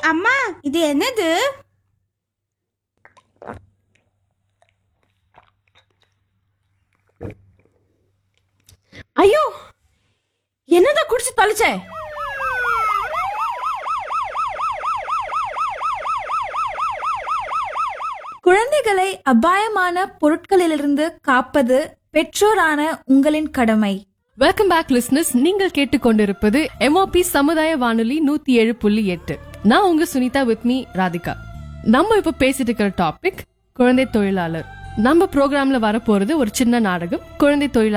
அம்மா இது என்னது ஐயோ என்னதான் குடிச்சு தொலைச்ச குழந்தைகளை அபாயமான பொருட்களிலிருந்து காப்பது பெற்றோரான உங்களின் கடமை வெல்கம் பேக் லிஸ்னஸ் நீங்கள் கேட்டுக்கொண்டிருப்பது எம்ஓபி சமுதாய வானொலி நூத்தி ஏழு புள்ளி எட்டு நான் உங்க சுனிதா வித் மீ ராதிகா நம்ம இப்ப பேசிட்டு இருக்கிற டாபிக் குழந்தை தொழிலாளர் நம்ம ப்ரோக்ராம்ல வரப்போறது ஒரு சின்ன நாடகம் குழந்தை தொழிலாளர்